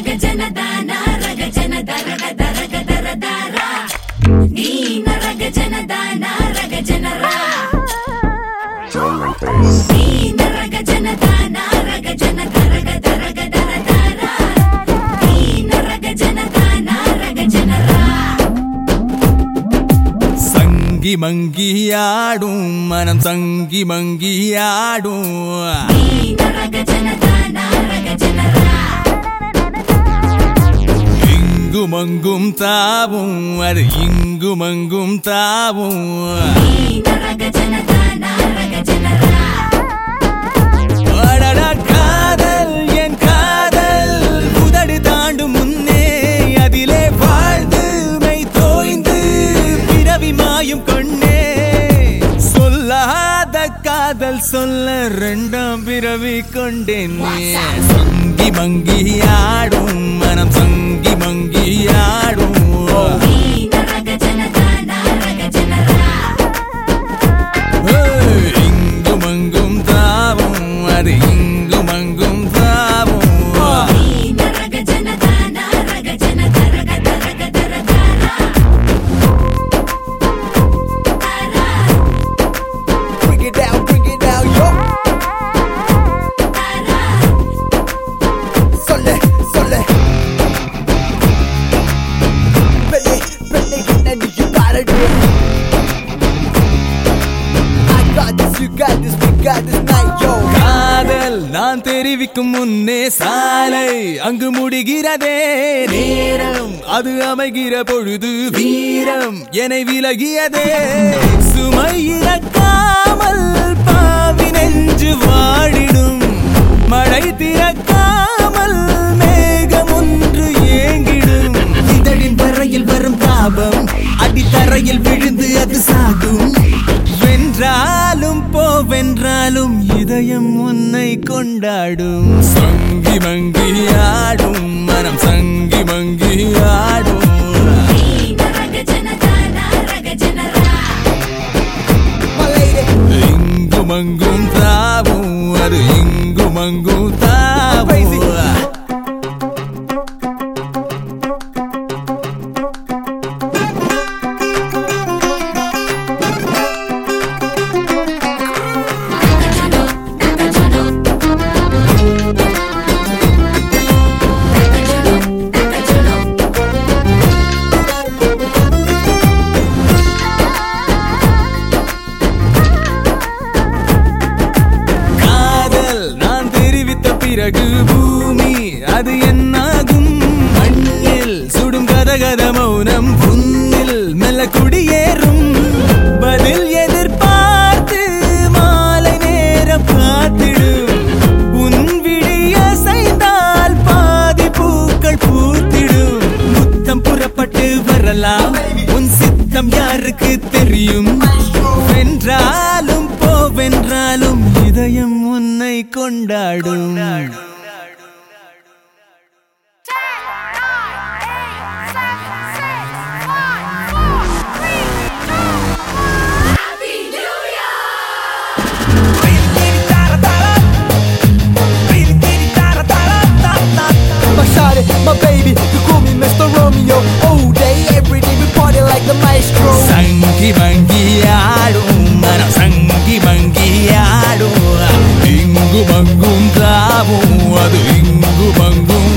రగ జనదాన రగ జన దరగ దరగ దర దారా నీ నరగ జనదాన రగ జనరా నీ నరగ జనదాన రగ జన దరగ దరగ దర దారా నీ నరగ జనదాన రగ జనరా சங்கி மங்கியாடும் மனம் சங்கி மங்கியாடும் నీ నరగ జనదాన రగ జనరా இங்கும் அங்கும் தாவும் அது இங்கும் அங்கும் தாவும் నీ నరగ జనదాన రగ జనరా அடடா காதல் என் காதல் உதடு தாண்டும் முன்னே அதிலே வாழ்ந்து மெய் தோய்ந்து பிறவி மாயும் கொண்டே சொல்லாத காதல் சொல்ல ரெண்டாம் பிறவி கொண்டேன் சங்கி மங்கி ஆடும் மனம் சங்கி மங்கி ஆடும் నీ నరగ జనదాన రగ జనరా ஏய், இங்கும் அங்கும் தாவும் அது இங்கும் அங்கும் தாவும் నీ నరగ జనదాన రగ జన దరగ దరగ దర దారా దారా Bring it down, bring it down, yo. దారా Sole, sole. Ready, ready, and you gotta do it. I got this, you got this, we got this night, yo. காதல் நான் தெரிவிக்கும் முன்னே சாலை அங்கு முடிகிறதே நேரம் அது அமைகிற பொழுது வீரம் என்னை விலகியதே சுமை இறக்காமல் பாவி நெஞ்சு வாழிடும் மழை திறக்காமல் மேகம் ஒன்று ஏங்கிடும் இதழின் வரையில் வரும் தாபம் அடித்தரையில் விழுந்து அது சாகும் வென்றாலும் போவென்றாலும் இதயம் உன்னை கொண்டாடும் சங்கி மங்கி ஆடும் மனம் சங்கி மங்கி ஆடும் నీ నరగ జనదాన రగ జనరా My lady, இங்கும் அங்கும் தாவும் அது இங்கும் அங்கும் தாவும் காதல் நான் தெரிவித்த பிறகு பூமி அது என்னாகும் மண்ணில் சுடும் கதகத மௌனம் புண்ணில் மெல்ல குடியேறும் பதில் எதிர்பார்த்து மாலை நேரம் காத்திடும் உன் விழிய செய்தால் பாதி பூக்கள் பூத்திடும் முத்தம் புறப்பட்டு வரலாம் உன் சித்தம் யாருக்கு தெரியும் வென்றாலும் போவென்றாலும் இதயம் உன்னை கொண்டாடும் my shawty, my baby, you call me Mr. Romeo. All day, every day, we party like the maestro. சங்கி மங்கி ஆடும் மனம் சங்கி மங்கி ஆடும் இங்கும் அங்கும் தாவும் அது இங்கும் அங்கும்